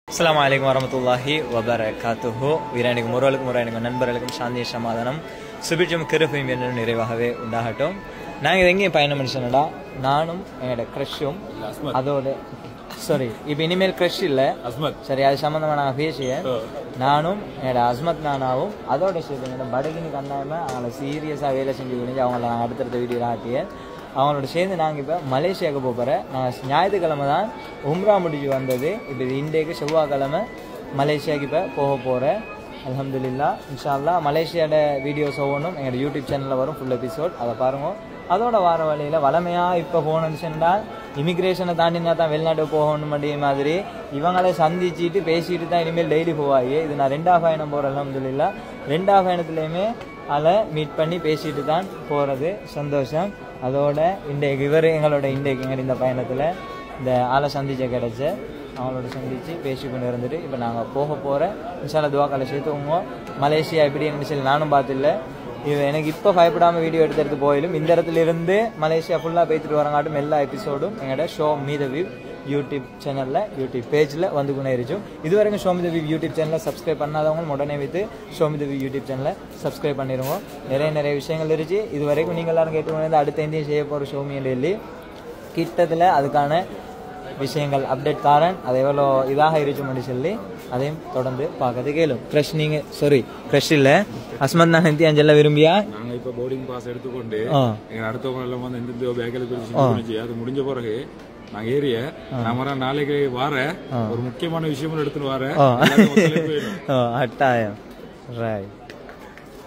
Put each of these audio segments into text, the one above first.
அஸ்ஸலாமு அலைக்கும் வரமத்துல்லாஹி வபரகாத்துஹு வீரனுக்கும் முருவலுக்கும் முருவனுக்கும் நண்பர்களுக்கும் சாந்திய சமாதானம் சுபிட்சம் கிருபையும் என்னும் நிறைவாகவே உண்டாகட்டும் நாங்கள் இது எங்கேயும் பயணம் பண்ணிச்சோம்டா நானும் என்னோட க்ரஷும் அதோட சாரி இப்போ இனிமேல் க்ரஷ் இல்லை அஸ்மத் சரி அது சம்மந்தமாக நாங்கள் பேசிய நானும் என்னோட அஸ்மத் நானாவும் அதோட சேர்த்து என்னோட படகினி கண்ணாமல் அவங்கள சீரியஸாக வேலை செஞ்சு முடிஞ்சு அவங்கள நாங்கள் அடுத்தடுத்த வீடியோ ஆட்டிய அவங்களோட சேர்ந்து நாங்கள் இப்போ மலேசியாவுக்கு போக போகிறேன் நாங்கள் ஞாயிற்றுக்கிழமை தான் உம்ரா முடிஞ்சு வந்தது இப்போ இது இன்றைக்கு செவ்வாய்க்கிழமை மலேசியாவுக்கு இப்போ போக போகிறேன் அல்ஹம்துலில்லா இன்ஷா அல்லாஹ் மலேசியாவோட வீடியோஸ் ஒவ்வொன்றும் எங்களோட யூடியூப் சேனலில் வரும் ஃபுல் எபிசோட் அதை பாருங்க அதோட வார வழியில் வளமையாக இப்போ போகணும்னு சொன்னால் இமிக்ரேஷனை தாண்டினா தான் வெளிநாட்டுக்கு போகணும் அப்படிய மாதிரி இவங்களை சந்திச்சுட்டு பேசிட்டு தான் இனிமேல் டெய்லி போவாங்க இது நான் ரெண்டாவது பயணம் போகிறேன் அல்ஹம்துலில்லா ரெண்டாவது பயணத்துலேயுமே அதை மீட் பண்ணி பேசிட்டு தான் போகிறது சந்தோஷம் அதோட இன்றைக்கு இவர் எங்களோட இன்றைக்கு எங்கள் இந்த பயணத்தில் இந்த ஆளை சந்திச்ச கிடச்ச அவங்களோட சந்திச்சு பேசி கொண்டு இருந்துட்டு இப்போ நாங்கள் போக போகிற இன்ஷால்ல துவாக்கால சேர்த்துவோங்க மலேசியா எப்படி என்ன சொல்லி நானும் பார்த்துல இது எனக்கு இப்போ பயப்படாமல் வீடியோ எடுத்து எடுத்து போயிலும் இந்த இடத்துல இருந்து மலேசியா ஃபுல்லாக பேத்துட்டு வரங்காட்டும் எல்லா எபிசோடும் எங்களோட ஷோ மீத வியூ யூடியூப் சேனலில் யூடியூப் பேஜில் வந்து கொண்டே இருக்கும் இது வரைக்கும் ஷோமி தேவி யூடியூப் சேனலை சப்ஸ்கிரைப் பண்ணாதவங்க உடனே வைத்து ஷோமி தேவி யூடியூப் சேனலை சப்ஸ்கிரைப் பண்ணிடுவோம் நிறைய நிறைய விஷயங்கள் இருந்துச்சு இது வரைக்கும் நீங்கள் எல்லாரும் கேட்டு அடுத்த இந்தியம் செய்ய போகிற ஷோமி டெல்லி கிட்டத்தில் அதுக்கான விஷயங்கள் அப்டேட் தாரன் அது எவ்வளோ இதாக இருக்கும்னு சொல்லி அதையும் தொடர்ந்து பார்க்கறது கேளும் க்ரஷ் நீங்கள் சாரி க்ரஷ் இல்லை அஸ்மத் நான் ஹந்தி அஞ்செல்லாம் விரும்பியா நாங்க இப்ப போர்டிங் பாஸ் எடுத்துக்கொண்டு ஆ எங்க அடுத்தவங்க எல்லாம் வந்து எந்த பேக்கில் பிரிச்சு அது முடிஞ்ச பிறகு நாங்க ஏறிய நான் மறு நாளைக்கு வாரேன் ஒரு முக்கியமான விஷயம் எடுத்துட்டு வரேன் ஆ. எல்லாரும் ஒத்துழைப்பு வேணும். ஓ அட்டாயம் ரைட்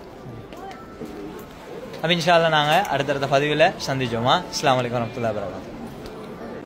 அப்போ இன்ஷால்லா நாங்கள் அடுத்தடுத்த பதிவில் சந்திச்சோமா அஸ்லாம் வலைக்கம் வரமத்துல்லா வரகாத்து